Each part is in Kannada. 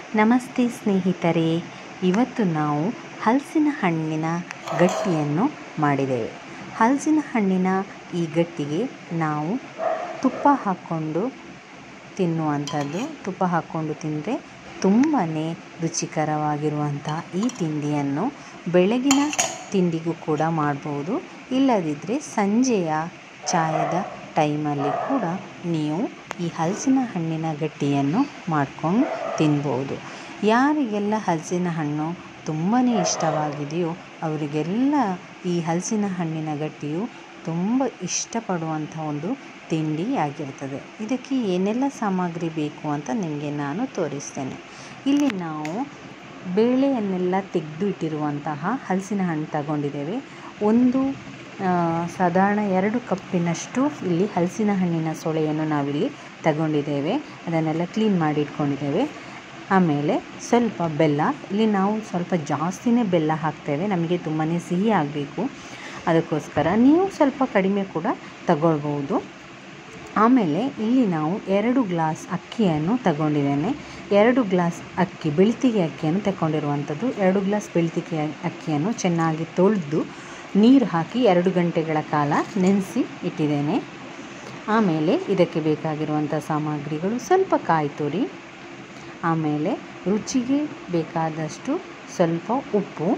ನಮಸ್ತೆ ಸ್ನೇಹಿತರೆ ಇವತ್ತು ನಾವು ಹಲಸಿನ ಹಣ್ಣಿನ ಗಟ್ಟಿಯನ್ನು ಮಾಡಿದ್ದೇವೆ ಹಲಸಿನ ಹಣ್ಣಿನ ಈ ಗಟ್ಟಿಗೆ ನಾವು ತುಪ್ಪ ಹಾಕ್ಕೊಂಡು ತಿನ್ನುವಂಥದ್ದು ತುಪ್ಪ ಹಾಕ್ಕೊಂಡು ತಿಂದರೆ ತುಂಬಾ ರುಚಿಕರವಾಗಿರುವಂಥ ಈ ತಿಂಡಿಯನ್ನು ಬೆಳಗಿನ ತಿಂಡಿಗೂ ಕೂಡ ಮಾಡ್ಬೋದು ಇಲ್ಲದಿದ್ದರೆ ಸಂಜೆಯ ಚಾಯದ ಟೈಮಲ್ಲಿ ಕೂಡ ನೀವು ಈ ಹಲಸಿನ ಹಣ್ಣಿನ ಗಟ್ಟಿಯನ್ನು ಮಾಡ್ಕೊಂಡು ತಿನ್ಬೋದು ಯಾರಿಗೆಲ್ಲ ಹಲಸಿನ ಹಣ್ಣು ತುಂಬಾ ಇಷ್ಟವಾಗಿದೆಯೋ ಅವರಿಗೆಲ್ಲ ಈ ಹಲಸಿನ ಹಣ್ಣಿನ ಗಟ್ಟಿಯು ತುಂಬ ಇಷ್ಟಪಡುವಂಥ ಒಂದು ತಿಂಡಿ ಆಗಿರ್ತದೆ ಇದಕ್ಕೆ ಏನೆಲ್ಲ ಸಾಮಗ್ರಿ ಬೇಕು ಅಂತ ನಿಮಗೆ ನಾನು ತೋರಿಸ್ತೇನೆ ಇಲ್ಲಿ ನಾವು ಬೇಳೆಯನ್ನೆಲ್ಲ ತೆಗೆದು ಇಟ್ಟಿರುವಂತಹ ಹಲಸಿನ ಹಣ್ಣು ತಗೊಂಡಿದ್ದೇವೆ ಒಂದು ಸಾಧಾರಣ ಎರಡು ಕಪ್ಪಿನಷ್ಟು ಇಲ್ಲಿ ಹಲಸಿನ ಹಣ್ಣಿನ ಸೊಳೆಯನ್ನು ನಾವಿಲ್ಲಿ ತಗೊಂಡಿದ್ದೇವೆ ಅದನ್ನೆಲ್ಲ ಕ್ಲೀನ್ ಮಾಡಿ ಇಟ್ಕೊಂಡಿದ್ದೇವೆ ಆಮೇಲೆ ಸ್ವಲ್ಪ ಬೆಲ್ಲ ಇಲ್ಲಿ ನಾವು ಸ್ವಲ್ಪ ಜಾಸ್ತಿನೇ ಬೆಲ್ಲ ಹಾಕ್ತೇವೆ ನಮಗೆ ತುಂಬಾ ಸಿಹಿ ಆಗಬೇಕು ಅದಕ್ಕೋಸ್ಕರ ನೀವು ಸ್ವಲ್ಪ ಕಡಿಮೆ ಕೂಡ ತಗೊಳ್ಬೋದು ಆಮೇಲೆ ಇಲ್ಲಿ ನಾವು ಎರಡು ಗ್ಲಾಸ್ ಅಕ್ಕಿಯನ್ನು ತಗೊಂಡಿದ್ದೇನೆ ಎರಡು ಗ್ಲಾಸ್ ಅಕ್ಕಿ ಬೆಳ್ತಿಗೆ ಅಕ್ಕಿಯನ್ನು ತಗೊಂಡಿರುವಂಥದ್ದು ಎರಡು ಗ್ಲಾಸ್ ಬೆಳ್ತಿಗೆ ಅಕ್ಕಿಯನ್ನು ಚೆನ್ನಾಗಿ ತೊಳೆದು ನೀರು ಹಾಕಿ ಎರಡು ಗಂಟೆಗಳ ಕಾಲ ನೆನೆಸಿ ಇಟ್ಟಿದ್ದೇನೆ ಆಮೇಲೆ ಇದಕ್ಕೆ ಬೇಕಾಗಿರುವಂಥ ಸಾಮಗ್ರಿಗಳು ಸ್ವಲ್ಪ ಕಾಯಿ ತುರಿ ಆಮೇಲೆ ರುಚಿಗೆ ಬೇಕಾದಷ್ಟು ಸ್ವಲ್ಪ ಉಪ್ಪು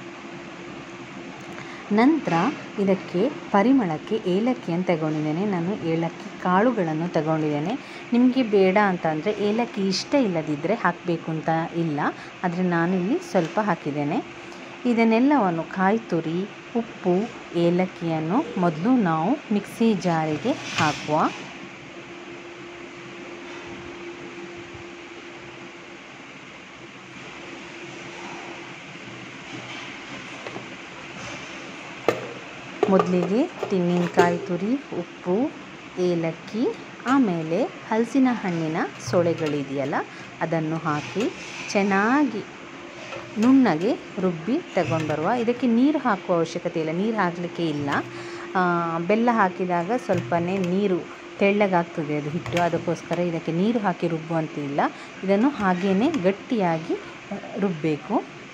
ನಂತರ ಇದಕ್ಕೆ ಪರಿಮಳಕ್ಕೆ ಏಲಕ್ಕಿಯನ್ನು ತಗೊಂಡಿದ್ದೇನೆ ನಾನು ಏಲಕ್ಕಿ ಕಾಳುಗಳನ್ನು ತಗೊಂಡಿದ್ದೇನೆ ನಿಮಗೆ ಬೇಡ ಅಂತಂದರೆ ಏಲಕ್ಕಿ ಇಷ್ಟ ಇಲ್ಲದಿದ್ದರೆ ಹಾಕಬೇಕು ಅಂತ ಇಲ್ಲ ಆದರೆ ನಾನಿಲ್ಲಿ ಸ್ವಲ್ಪ ಹಾಕಿದ್ದೇನೆ ಇದನ್ನೆಲ್ಲವನ್ನು ಕಾಯಿ ತುರಿ ಉಪ್ಪು ಏಲಕ್ಕಿಯನ್ನು ಮೊದಲು ನಾವು ಮಿಕ್ಸಿ ಜಾರಿಗೆ ಹಾಕುವ ಮೊದಲಿಗೆ ತೆಂಗಿನಕಾಯಿ ತುರಿ ಉಪ್ಪು ಏಲಕ್ಕಿ ಆಮೇಲೆ ಹಲಸಿನ ಹಣ್ಣಿನ ಸೊಳೆಗಳಿದೆಯಲ್ಲ ಅದನ್ನು ಹಾಕಿ ಚೆನ್ನಾಗಿ ನುಣ್ಣಗೆ ರುಬ್ಬಿ ತಗೊಂಡ್ಬರುವ ಇದಕ್ಕೆ ನೀರು ಹಾಕುವ ಅವಶ್ಯಕತೆ ಇಲ್ಲ ನೀರು ಹಾಕಲಿಕ್ಕೆ ಇಲ್ಲ ಬೆಲ್ಲ ಹಾಕಿದಾಗ ಸ್ವಲ್ಪನೇ ನೀರು ತೆಳ್ಳಗಾಗ್ತದೆ ಅದು ಹಿಟ್ಟು ಅದಕ್ಕೋಸ್ಕರ ಇದಕ್ಕೆ ನೀರು ಹಾಕಿ ರುಬ್ಬುವಂತಿಲ್ಲ ಇದನ್ನು ಹಾಗೇ ಗಟ್ಟಿಯಾಗಿ ರುಬ್ಬಬೇಕು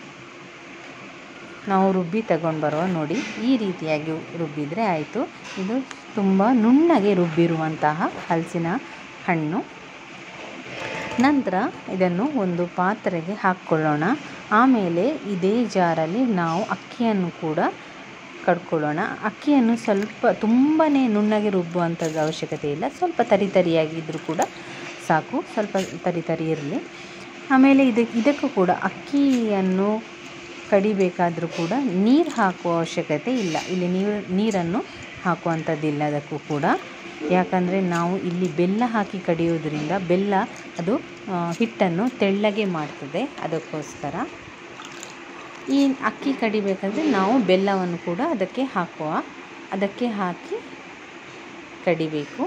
ನಾವು ರುಬ್ಬಿ ತಗೊಂಡು ಬರುವ ನೋಡಿ ಈ ರೀತಿಯಾಗಿ ರುಬ್ಬಿದರೆ ಆಯಿತು ಇದು ತುಂಬ ನುಣ್ಣಗೆ ರುಬ್ಬಿರುವಂತಹ ಹಲಸಿನ ಹಣ್ಣು ನಂತರ ಇದನ್ನು ಒಂದು ಪಾತ್ರೆಗೆ ಹಾಕ್ಕೊಳ್ಳೋಣ ಆಮೇಲೆ ಇದೇ ಜಾರಲ್ಲಿ ನಾವು ಅಕ್ಕಿಯನ್ನು ಕೂಡ ಕಡ್ಕೊಳ್ಳೋಣ ಅಕ್ಕಿಯನ್ನು ಸ್ವಲ್ಪ ತುಂಬಾ ನುಣ್ಣಗೆ ರುಬ್ಬುವಂಥದ್ದು ಅವಶ್ಯಕತೆ ಇಲ್ಲ ಸ್ವಲ್ಪ ತರಿ ತರಿಯಾಗಿದ್ದರೂ ಕೂಡ ಸಾಕು ಸ್ವಲ್ಪ ತರಿ ತರಿ ಇರಲಿ ಆಮೇಲೆ ಇದಕ್ಕೆ ಇದಕ್ಕೂ ಕೂಡ ಅಕ್ಕಿಯನ್ನು ಕಡಿಬೇಕಾದರೂ ಕೂಡ ನೀರು ಹಾಕುವ ಅವಶ್ಯಕತೆ ಇಲ್ಲ ಇಲ್ಲಿ ನೀರು ನೀರನ್ನು ಹಾಕುವಂಥದ್ದಿಲ್ಲ ಅದಕ್ಕೂ ಕೂಡ ಯಾಕಂದರೆ ನಾವು ಇಲ್ಲಿ ಬೆಲ್ಲ ಹಾಕಿ ಕಡಿಯೋದ್ರಿಂದ ಬೆಲ್ಲ ಅದು ಹಿಟ್ಟನ್ನು ತೆಳ್ಳಗೆ ಮಾಡ್ತದೆ ಅದಕ್ಕೋಸ್ಕರ ಈ ಅಕ್ಕಿ ಕಡಿಬೇಕಾದ್ರೆ ನಾವು ಬೆಲ್ಲವನ್ನು ಕೂಡ ಅದಕ್ಕೆ ಹಾಕುವ ಅದಕ್ಕೆ ಹಾಕಿ ಕಡಿಬೇಕು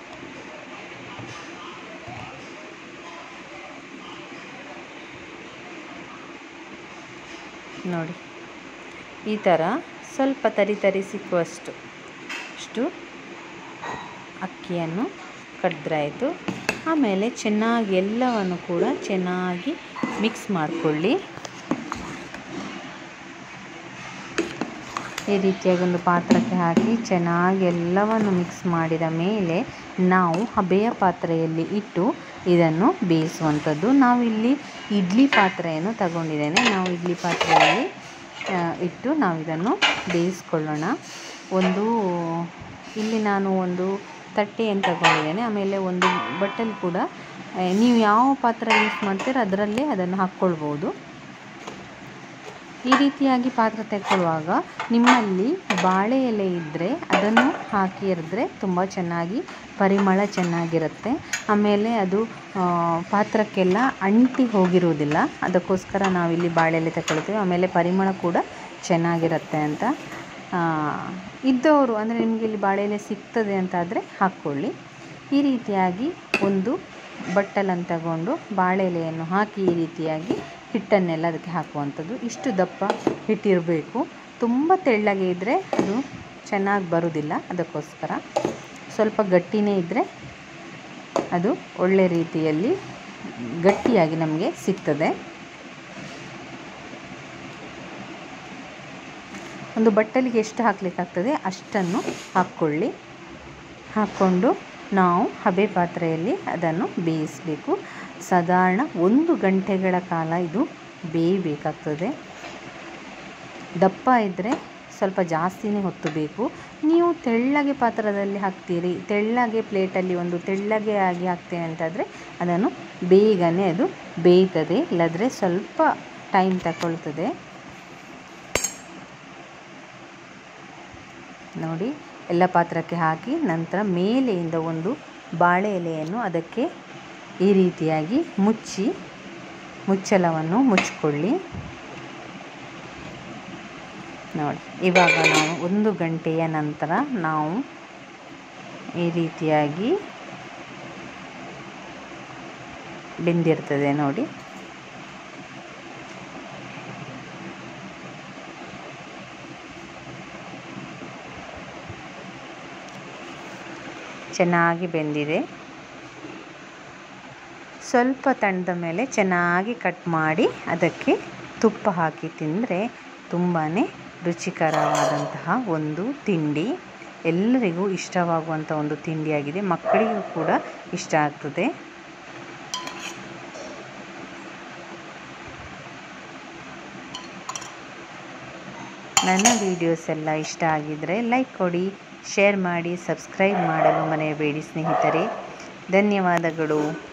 ನೋಡಿ ಈ ಥರ ಸ್ವಲ್ಪ ತರಿ ತರಿ ಸಿಕ್ಕುವಷ್ಟು ಅಷ್ಟು ಅಕ್ಕಿಯನ್ನು ಕಡಿದ್ರಾಯಿತು ಆಮೇಲೆ ಚೆನ್ನಾಗಿ ಎಲ್ಲವನ್ನು ಕೂಡ ಚೆನ್ನಾಗಿ ಮಿಕ್ಸ್ ಮಾಡಿಕೊಳ್ಳಿ ಈ ರೀತಿಯಾಗಿ ಒಂದು ಪಾತ್ರಕ್ಕೆ ಹಾಕಿ ಚೆನ್ನಾಗಿ ಎಲ್ಲವನ್ನು ಮಿಕ್ಸ್ ಮಾಡಿದ ಮೇಲೆ ನಾವು ಹಬೆಯ ಪಾತ್ರೆಯಲ್ಲಿ ಇಟ್ಟು ಇದನ್ನು ಬೇಯಿಸುವಂಥದ್ದು ನಾವಿಲ್ಲಿ ಇಡ್ಲಿ ಪಾತ್ರೆಯನ್ನು ತಗೊಂಡಿದ್ದೇನೆ ನಾವು ಇಡ್ಲಿ ಪಾತ್ರೆಯಲ್ಲಿ ಇಟ್ಟು ನಾವು ಇದನ್ನು ಬೇಯಿಸ್ಕೊಳ್ಳೋಣ ಒಂದು ಇಲ್ಲಿ ನಾನು ಒಂದು ತಟ್ಟೆಯನ್ನು ತಗೊಂಡಿದ್ದೇನೆ ಆಮೇಲೆ ಒಂದು ಬಟ್ಟಲು ಕೂಡ ನೀವು ಯಾವ ಪಾತ್ರೆ ಯೂಸ್ ಮಾಡ್ತೀರ ಅದರಲ್ಲೇ ಅದನ್ನು ಹಾಕ್ಕೊಳ್ಬೋದು ಈ ರೀತಿಯಾಗಿ ಪಾತ್ರ ತೆಕ್ಕೊಳ್ಳುವಾಗ ನಿಮ್ಮಲ್ಲಿ ಬಾಳೆ ಎಲೆ ಇದ್ದರೆ ಅದನ್ನು ಹಾಕಿ ಎರೆದ್ರೆ ತುಂಬ ಚೆನ್ನಾಗಿ ಪರಿಮಳ ಚೆನ್ನಾಗಿರುತ್ತೆ ಆಮೇಲೆ ಅದು ಪಾತ್ರಕ್ಕೆಲ್ಲ ಅಂಟಿ ಹೋಗಿರುವುದಿಲ್ಲ ಅದಕ್ಕೋಸ್ಕರ ನಾವಿಲ್ಲಿ ಬಾಳೆ ಎಲೆ ತಗೊಳ್ತೇವೆ ಆಮೇಲೆ ಪರಿಮಳ ಕೂಡ ಚೆನ್ನಾಗಿರುತ್ತೆ ಅಂತ ಇದ್ದವರು ಅಂದರೆ ನಿಮಗೆ ಇಲ್ಲಿ ಬಾಳೆ ಎಲೆ ಸಿಗ್ತದೆ ಅಂತಾದರೆ ಹಾಕ್ಕೊಳ್ಳಿ ಈ ರೀತಿಯಾಗಿ ಒಂದು ಬಟ್ಟಲನ್ನು ತಗೊಂಡು ಬಾಳೆ ಎಲೆಯನ್ನು ಹಾಕಿ ಈ ರೀತಿಯಾಗಿ ಹಿಟ್ಟನ್ನೆಲ್ಲ ಅದಕ್ಕೆ ಹಾಕುವಂಥದ್ದು ಇಷ್ಟು ದಪ್ಪ ಹಿಟ್ಟಿರಬೇಕು ತುಂಬ ತೆಳ್ಳಗೆ ಇದ್ದರೆ ಅದು ಚೆನ್ನಾಗಿ ಬರೋದಿಲ್ಲ ಅದಕ್ಕೋಸ್ಕರ ಸ್ವಲ್ಪ ಗಟ್ಟಿನೇ ಇದ್ದರೆ ಅದು ಒಳ್ಳೆ ರೀತಿಯಲ್ಲಿ ಗಟ್ಟಿಯಾಗಿ ನಮಗೆ ಸಿಗ್ತದೆ ಒಂದು ಬಟ್ಟಲಿಗೆ ಎಷ್ಟು ಹಾಕಲಿಕ್ಕಾಗ್ತದೆ ಅಷ್ಟನ್ನು ಹಾಕ್ಕೊಳ್ಳಿ ಹಾಕ್ಕೊಂಡು ನಾವು ಹಬೆ ಪಾತ್ರೆಯಲ್ಲಿ ಅದನ್ನು ಬೇಯಿಸಬೇಕು ಸಾಧಾರಣ ಒಂದು ಗಂಟೆಗಳ ಕಾಲ ಇದು ಬೇಯಬೇಕಾಗ್ತದೆ ದಪ್ಪ ಇದ್ದರೆ ಸ್ವಲ್ಪ ಜಾಸ್ತಿನೇ ಹೊತ್ತು ಬೇಕು ನೀವು ತೆಳ್ಳಗೆ ಪಾತ್ರದಲ್ಲಿ ಹಾಕ್ತೀರಿ ತೆಳ್ಳಗೆ ಪ್ಲೇಟಲ್ಲಿ ಒಂದು ತೆಳ್ಳಗೆ ಆಗಿ ಹಾಕ್ತೇನೆ ಅಂತಾದರೆ ಅದನ್ನು ಬೇಗನೆ ಅದು ಬೇಯ್ತದೆ ಇಲ್ಲದ್ರೆ ಸ್ವಲ್ಪ ಟೈಮ್ ತಗೊಳ್ತದೆ ನೋಡಿ ಎಲ್ಲ ಪಾತ್ರಕ್ಕೆ ಹಾಕಿ ನಂತರ ಮೇಲೆಯಿಂದ ಒಂದು ಬಾಳೆ ಎಲೆಯನ್ನು ಅದಕ್ಕೆ ಈ ರೀತಿಯಾಗಿ ಮುಚ್ಚಿ ಮುಚ್ಚಳವನ್ನು ಮುಚ್ಚಿಕೊಳ್ಳಿ ನೋಡಿ ಇವಾಗ ನಾವು ಒಂದು ಗಂಟೆಯ ನಂತರ ನಾವು ಈ ರೀತಿಯಾಗಿ ಬೆಂದಿರ್ತದೆ ನೋಡಿ ಚೆನ್ನಾಗಿ ಬೆಂದಿದೆ ಸ್ವಲ್ಪ ತಣ್ಣದ ಮೇಲೆ ಚೆನ್ನಾಗಿ ಕಟ್ ಮಾಡಿ ಅದಕ್ಕೆ ತುಪ್ಪ ಹಾಕಿ ತಿಂದರೆ ತುಂಬಾ ರುಚಿಕರವಾದಂತಹ ಒಂದು ತಿಂಡಿ ಎಲ್ಲರಿಗೂ ಇಷ್ಟವಾಗುವಂಥ ಒಂದು ತಿಂಡಿಯಾಗಿದೆ ಮಕ್ಕಳಿಗೂ ಕೂಡ ಇಷ್ಟ ಆಗ್ತದೆ ನನ್ನ ವೀಡಿಯೋಸ್ ಎಲ್ಲ ಇಷ್ಟ ಆಗಿದ್ದರೆ ಲೈಕ್ ಕೊಡಿ ಶೇರ್ ಮಾಡಿ ಸಬ್ಸ್ಕ್ರೈಬ್ ಮಾಡಲು ಮರೆಯಬೇಡಿ ಸ್ನೇಹಿತರೆ ಧನ್ಯವಾದಗಳು